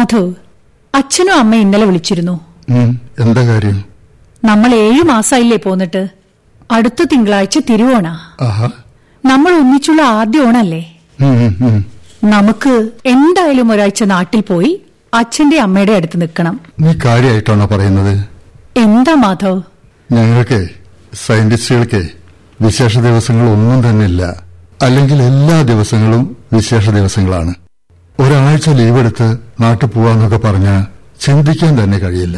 മാധവ് അച്ഛനും അമ്മയും ഇന്നലെ വിളിച്ചിരുന്നു ഉം, എന്താ കാര്യം നമ്മൾ ഏഴു മാസമായില്ലേ പോന്നിട്ട് അടുത്ത തിങ്കളാഴ്ച തിരുവോണ ആഹാ നമ്മൾ ഒന്നിച്ചുള്ള ആദ്യ ഓണല്ലേ ഉം, ഉം, ഉം. നമുക്ക് എന്തായാലും ഒരാഴ്ച നാട്ടിൽ പോയി അച്ഛന്റെ അമ്മയുടെ അടുത്ത് നിൽക്കണം നീ കാര്യമായിട്ടാണോ പറയുന്നത് എന്താ മാധവ് ഞങ്ങൾക്ക് സയന്റിസ്റ്റുകൾക്ക് വിശേഷ ദിവസങ്ങൾ ഒന്നും തന്നെ ഇല്ല അല്ലെങ്കിൽ എല്ലാ ദിവസങ്ങളും വിശേഷ ദിവസങ്ങളാണ് ഒരാഴ്ച ലീവ് എടുത്ത് നാട്ടിൽ പോവാന്നൊക്കെ പറഞ്ഞാൽ ചിന്തിക്കാൻ തന്നെ കഴിയില്ല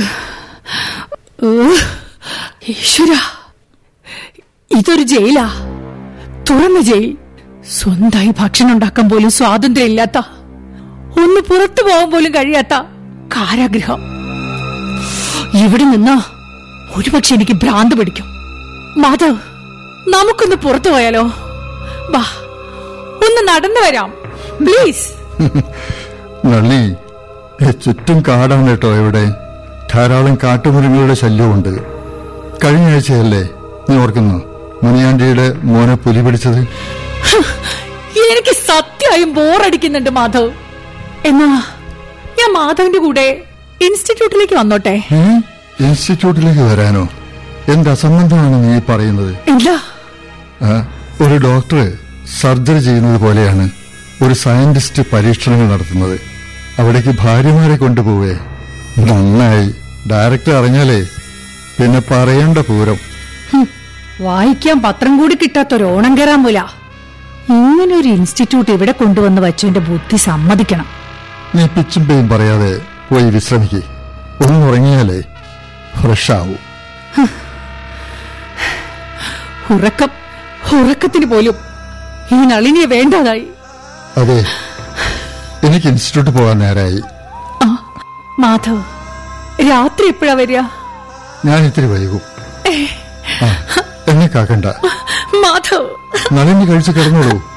ഈശ്വര ഇതൊരു ജയിലാ തുറന്ന ജയിൽ സ്വന്തമായി ഭക്ഷണം ഉണ്ടാക്കാൻ പോലും സ്വാതന്ത്ര്യം ഇല്ലാത്ത ഒന്ന് പുറത്തു പോകാൻ പോലും കഴിയാത്ത കാരാഗ്രഹം ഇവിടെ നിന്ന് ഒരുപക്ഷെ എനിക്ക് ഭ്രാന്ത് പിടിക്കും മാധവ് നമുക്കൊന്ന് പുറത്തു പോയാലോ വാ ഒന്ന് നടന്നു വരാം പ്ലീസ് നള്ളി ഏ, ചുറ്റും കാടാണ് കേട്ടോ ഇവിടെ ധാരാളം കാട്ടുമൃഗങ്ങളുടെ ശല്യമുണ്ട് കഴിഞ്ഞ ആഴ്ചയല്ലേ നീ ഓർക്കുന്നു മുനിയാണ്ടിയുടെ മോനെ പുലി പിടിച്ചത് എനിക്ക് സത്യമായും ബോറടിക്കുന്നുണ്ട് മാധവ് എന്നാ ഞാൻ മാധവിന്റെ കൂടെ ഇൻസ്റ്റിറ്റ്യൂട്ടിലേക്ക് വന്നോട്ടെ ഏ? ഇൻസ്റ്റിറ്റ്യൂട്ടിലേക്ക് വരാനോ എന്ത് അസംബന്ധമാണ് നീ പറയുന്നത് ഇല്ല ആ, ഒരു ഡോക്ടർ സർജറി ചെയ്യുന്നത് പോലെയാണ് ഒരു സയന്റിസ്റ്റ് പരീക്ഷണങ്ങൾ നടത്തുന്നത് അവിടേക്ക് ഭാര്യമാരെ കൊണ്ടുപോവേ നന്നായി ഡയറക്ടർ അറിഞ്ഞാലേ പിന്നെ പറയേണ്ട പൂരം ഹും, വായിക്കാൻ പത്രം കൂടി കിട്ടാത്തൊരു ഓണം കയറാൻ പോല ഇങ്ങനെ ഒരു ഇൻസ്റ്റിറ്റ്യൂട്ട് ഇവിടെ കൊണ്ടുവന്ന് വച്ചതിന്റെ ബുദ്ധി സമ്മതിക്കണം നീ പിച്ചും പേയും പറയാതെ പോയി വിശ്രമിക്ക് ഒന്നുറങ്ങിയാലേ ഫ്രഷ് ആവൂ ഉറക്കം ഉറക്കത്തിന് പോലും ഈ നളിനിയെ വേണ്ടതായി അതെ എനിക്ക് ഇൻസ്റ്റിറ്റ്യൂട്ട് പോകാൻ നേരായി ആ, മാധവ് രാത്രി എപ്പോഴാ വരിക ഞാൻ ഇത്തിരി വൈകും ആ, എന്നെ കാക്കണ്ട മാധവ് നളിനി കഴിച്ച് കിടന്നോളൂ